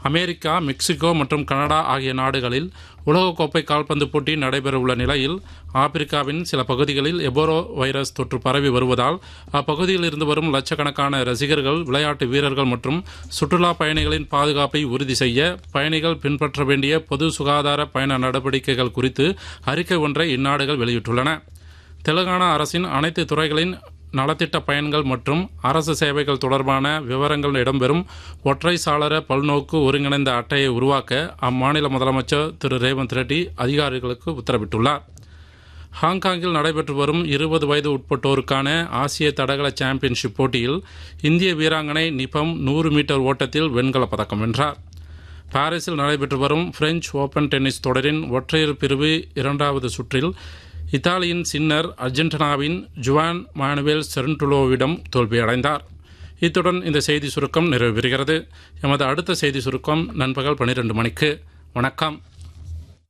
America Mexico மற்றும் Canada ஆகிய நாடுகளில் உலகக்கோப்பை கால்பந்து போட்டி நடைபெறவுள்ள நிலையில் ஆப்பிரிக்காவின் சில பகுதிகளில் எபோரோ வைரஸ் தொற்று பரவி வருவதால் அப்பகுதியில் இருந்து வரும் லட்சக்கணக்கான ரசிகர்கள் விளையாட்டு வீரர்கள் மற்றும் சுற்றுலா பயணிகளின் பாதுகாப்பை உறுதி செய்ய பயணிகள் பின்பற்ற வேண்டிய பொது சுகாதார பயண நடவடிக்கைகள் குறித்து அறிக்கை ஒன்றை இந்நாடுகள் வெளியிட்டுள்ளன தெலுங்கானா அரசின் அனைத்து துறைகளின் நலத்திட்ட பயன்கள் மற்றும் அரசு சேவைகள் தொடர்பான விவரங்கள் இடம்பெறும் ஒற்றை சாளர பல்நோக்கு ஒருங்கிணைந்த அட்டையை உருவாக்க அம்மாநில முதலமைச்சர் திரு ரேவந்த் ரெட்டி அதிகாரிகளுக்கு உத்தரவிட்டுள்ளார் ஹாங்காங்கில் நடைபெற்று வரும் இருபது வயது உட்பட்டோருக்கான ஆசிய தடகள சாம்பியன்ஷிப் போட்டியில் இந்திய வீராங்கனை நிபம் நூறு மீட்டர் ஓட்டத்தில் வெண்கலப் பதக்கம் வென்றார் பாரிஸில் நடைபெற்று வரும் பிரெஞ்சு ஓபன் டென்னிஸ் தொடரின் ஒற்றையர் பிரிவு இரண்டாவது சுற்றில் இத்தாலியின் சின்னர் அர்ஜென்டினாவின் ஜுவான் மானுவேல் செரன்டுலோவிடம் தோல்வியடைந்தார் இத்துடன் இந்த செய்தி சுருக்கம் நிறைவு பெறுகிறது எமது அடுத்த செய்தி சுருக்கம் நண்பகல் பனிரெண்டு மணிக்கு வணக்கம்